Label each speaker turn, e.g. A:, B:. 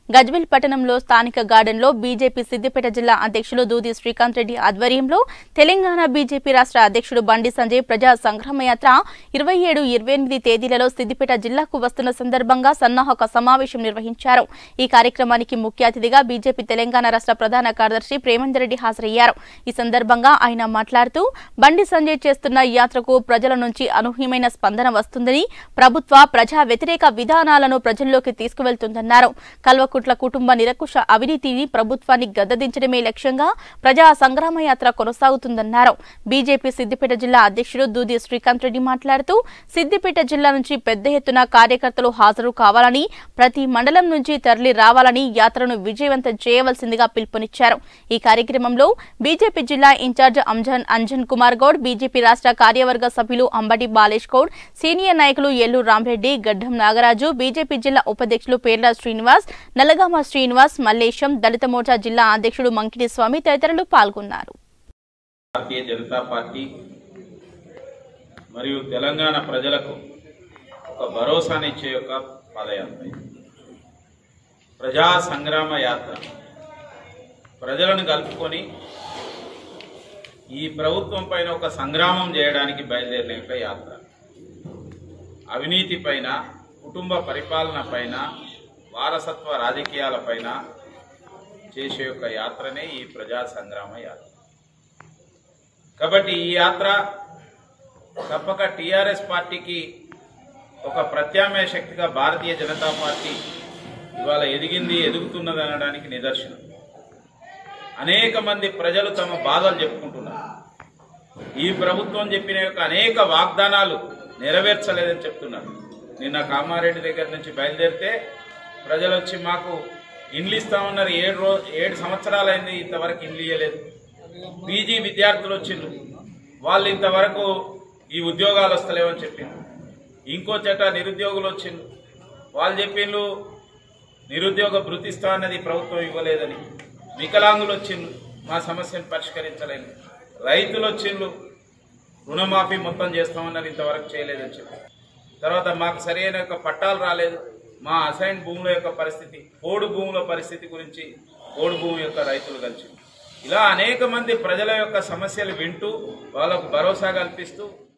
A: గజ్వెల్ పట్టణంలో స్థానిక గార్డెన్లో బీజేపీ సిద్దిపేట జిల్లా అధ్యక్షులు దూది శ్రీకాంత్ రెడ్డి ఆధ్వర్యంలో తెలంగాణ బీజేపీ రాష్ట్ర అధ్యక్షుడు బండి సంజయ్ ప్రజా సంగ్రామ యాత్ర ఇరవై ఏడు ఇరవై ఎనిమిది తేదీలలో సిద్దిపేట జిల్లాకు వస్తున్న సందర్భంగా సన్నాహక సమావేశం నిర్వహించారు ఈ కార్యక్రమానికి ముఖ్య అతిథిగా బీజేపీ తెలంగాణ రాష్ట్ర ప్రధాన కార్యదర్శి ప్రేమేందర్ రెడ్డి హాజరయ్యారు ఈ సందర్భంగా ఆయన మాట్లాడుతూ బండి సంజయ్ చేస్తున్న యాత్రకు ప్రజల నుంచి అనూహ్యమైన స్పందన వస్తుందని ప్రభుత్వ ప్రజా వ్యతిరేక విధానాలను ప్రజల్లోకి తీసుకువెళ్తుందన్నారు కల్వకుట్ల కుటుంబ నిరకుశ అవినీతిని ప్రభుత్వాన్ని గద్దదించడమే లక్ష్యంగా ప్రజా సంగ్రామ యాత్ర కొనసాగుతుందన్నారు బీజేపీ సిద్దిపేట జిల్లా అధ్యక్షుడు దూది శ్రీకాంత్ రెడ్డి మాట్లాడుతూ సిద్దిపేట జిల్లా నుంచి పెద్ద ఎత్తున కార్యకర్తలు హాజరు కావాలని ప్రతి మండలం నుంచి తరలి రావాలని యాత్రను విజయవంతం చేయవలసిందిగా పిలుపునిచ్చారు ఈ కార్యక్రమంలో బీజేపీ జిల్లా ఇన్ఛార్జ్ అంజన్ అంజన్ కుమార్ గౌడ్ బీజేపీ రాష్ట్ర కార్యవర్గ సభ్యులు అంబటి బాలేష్ గౌడ్ సీనియర్ నాయకులు ఎల్లు రామరెడ్డి గడ్డం నాగరాజు బీజేపీ జిల్లా ఉపాధ్యక్షులు పేర్ల శ్రీనివాస్ నల్లగామ శ్రీనివాస్ మల్లేశం దళిత మోర్చా జిల్లా అధ్యక్షుడు మంకిటి స్వామి తదితరులు పాల్గొన్నారు
B: భారతీయ జనతా పార్టీ మరియు తెలంగాణ ప్రజలకు ఒక భరోసానిచ్చే ఒక పాదయాత్ర ఇది. ప్రజా సంగ్రామ యాత్ర ప్రజలను కలుపుకొని ఈ ప్రభుత్వం పైన ఒక సంగ్రామం చేయడానికి బయలుదేరిన యొక్క యాత్ర అవినీతి పైన కుటుంబ పరిపాలన పైన వారసత్వ రాజకీయాల పైన చేసే యొక్క యాత్రనే ఈ ప్రజా సంగ్రామ యాత్ర కాబట్టి ఈ యాత్ర తప్పక టిఆర్ఎస్ పార్టీకి ఒక ప్రత్యామ్నాయ శక్తిగా భారతీయ జనతా పార్టీ ఇవాళ ఎదిగింది ఎదుగుతున్నది అనడానికి నిదర్శనం అనేక మంది ప్రజలు తమ బాధలు చెప్పుకుంటున్నారు ఈ ప్రభుత్వం చెప్పిన యొక్క అనేక వాగ్దానాలు నెరవేర్చలేదని చెప్తున్నారు నిన్న కామారెడ్డి దగ్గర నుంచి బయలుదేరితే ప్రజలు వచ్చి మాకు ఇండ్లు ఇస్తామన్నారు ఏడు రోజు ఏడు సంవత్సరాలైంది ఇంతవరకు ఇండ్లు ఇవ్వలేదు పీజీ విద్యార్థులు వచ్చిండ్రు వాళ్ళు ఇంతవరకు ఈ ఉద్యోగాలు వస్తలేవని చెప్పిండ్రు ఇంకో చెట నిరుద్యోగులు వచ్చిండ్రు వాళ్ళు చెప్పిండ్రు నిరుద్యోగ భృతిస్తా అన్నది ప్రభుత్వం ఇవ్వలేదని వికలాంగులు వచ్చిండ్రు మా సమస్యను పరిష్కరించలేదు రైతులు వచ్చిండ్రు రుణమాఫీ మొత్తం చేస్తామన్నారు ఇంతవరకు చేయలేదని చెప్పి తర్వాత మాకు సరైన యొక్క పట్టాలు రాలేదు మా అసైన్ భూముల యొక్క పరిస్థితి పోడు భూముల పరిస్థితి గురించి పోడు భూమి యొక్క రైతులు కలిసి ఇలా అనేక మంది ప్రజల యొక్క సమస్యలు వింటూ వాళ్ళకు భరోసా కల్పిస్తూ